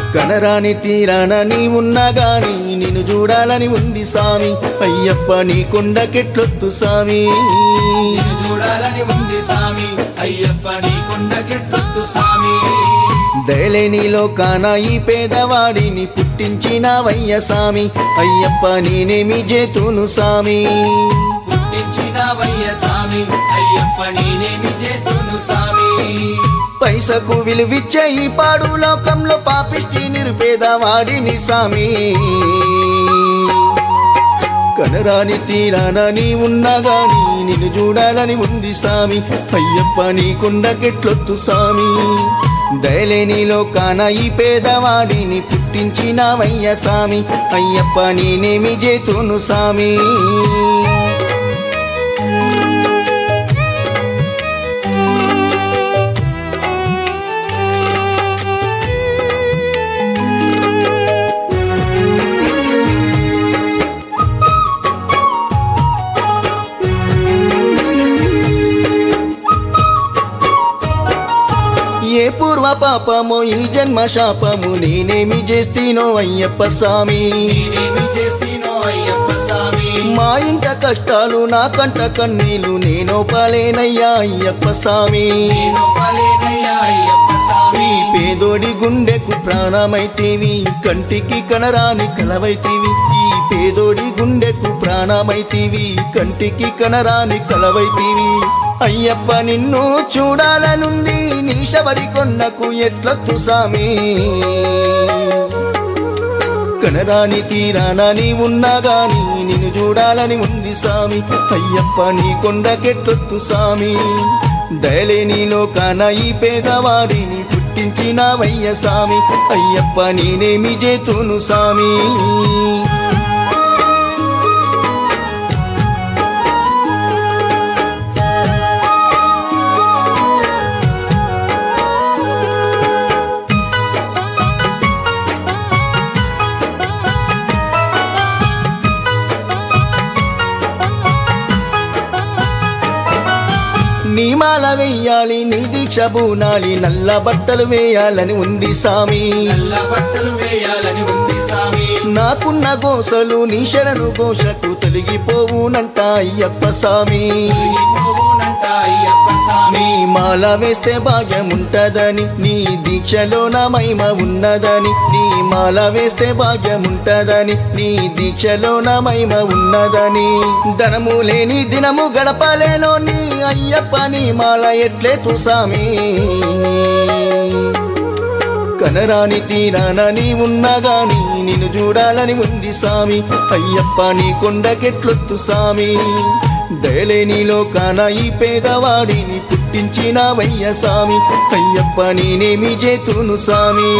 కనరాని తీరాన నీ ఉన్నా గాని నిన్ను చూడాలని ఉంది సామి అయ్యప్ప నీ కొండకెట్లొత్తు సామి నిన్ను చూడాలని ఉంది సామి అయ్యప్ప నీ కొండకెట్టొద్దు సామి దయలేనిలో కాన ఈ పేదవాడిని పుట్టించినవయ్య సామి అయ్యప్ప నేనేమి చేతును సామి పుట్టించినవయ్య సామి అయ్యప్ప నేనేమి చేతును సామి పైసకు విలువిచ్చే ఈ పాడు లోకంలో పాపిష్టి నిరుపేదవాడిని సామి కనరాని తీరాన నీ ఉన్నా గాని నిన్ను చూడాలని ఉంది సామి అయ్యప్ప నీ కొండకెట్లొత్తు సామి దయలేనిలో కాన ఈ పేదవాడిని పుట్టించినవయ్య సామి అయ్యప్ప నేనేమి చేతును సామి ఏ పూర్వ పాపమో ఈ జన్మ శాపము నేనేమి చేస్తీనో అయ్యప్ప స్వామి నేనేమి చేస్తీనో అయ్యప్ప సామి మా ఇంట కష్టాలు నా కంట కన్నీలు నేను పాలేనయ్యా అయ్యప్ప స్వామి నేను పలేనయ్యా అయ్యప్ప సామి ఈ పేదోడి గుండెకు ప్రాణమైతేవి కంటికి కనరాని కలవైతీవి ఈ పేదోడి గుండెకు ప్రాణమైతీవి కంటికి కనరాని కలవైతీవి అయ్యప్ప నిన్ను చూడాలనుంది నీ శబరి కొండకు ఎట్లొత్తు సామి కనరాని తీరాన నీ ఉన్నా గాని నిన్ను చూడాలని ఉంది సామి అయ్యప్ప నీ కొండకెట్లొత్తు సామి దయలేనిలో కాన ఈ పేదవాడిని పుట్టించినవయ్య సామి అయ్యప్ప నేనేమి చేతును సామి నీ మాల వెయ్యాలి నీ దీక్ష బూనాలి నల్ల బట్టలు వేయాలని ఉంది సామి నల్ల బట్టలు వేయాలని ఉంది సామి నాకున్న గోసలు నీ శరణు ఘోషకు తొలగిపోవునంట అయ్యప్ప సామి తొలగిపోవునంట అయ్యప్ప సామి నీ మాల వేస్తే భాగ్యముంటదని నీ దీక్షలో నా మహిమ ఉన్నదని నీ మాల వేస్తే భాగ్యముంటదని నీ దీక్షలో నా మహిమ ఉన్నదని ధనము లేని దినము గడపలేనో నీ అయ్యప్ప నీ మాల ఎట్లే తుసామి కనరాని తీరాన నీ ఉన్నా గాని నిన్ను చూడాలని ఉంది సామి అయ్యప్ప నీ కొండకెట్లొత్తు సామి దయలేనిలో కాన ఈ పేదవాడిని పుట్టించినవయ్య సామి అయ్యప్ప నేనేమి చేతును సామి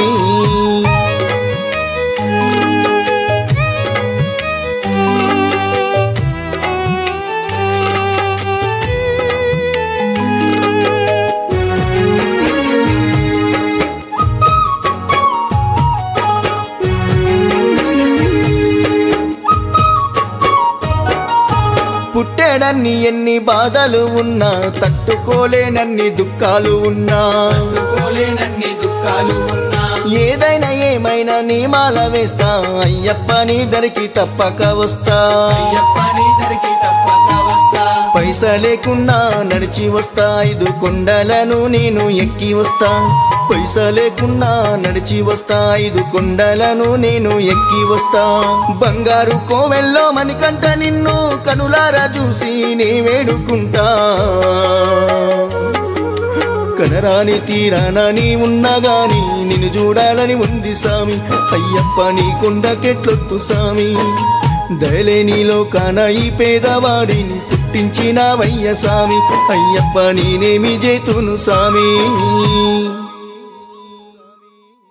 పుట్టేడన్ని ఎన్ని బాధలు ఉన్నా తట్టుకోలేనన్ని దుఃఖాలు ఉన్నా తట్టుకోలేనన్ని దుఃఖాలు ఉన్నా ఏదైనా ఏమైనా నీ మాల వేస్తా అయ్యప్ప నీ దరికి తప్పక వస్తా అయ్యప్ప నీ దరికి తప్పక వస్తా పైస లేకున్నా నడిచి వస్తా ఐదు కొండలను నేను ఎక్కి వస్తా పైస లేకున్నా నడిచి వస్తా ఐదు కొండలను నేను ఎక్కి వస్తా బంగారు కోవెల్లో మణికంట నిన్ను కనులారా చూసి నే వేడుకుంటా కనరాని తీరాన నీ ఉన్నా గాని నిన్ను చూడాలని ఉంది సామి అయ్యప్ప నీ కొండకెట్లొత్తు సామి దయలేనిలో కాన ఈ పేదవాడిని పుట్టించినవయ్య సామి అయ్యప్ప నేనేమి చేతును సామి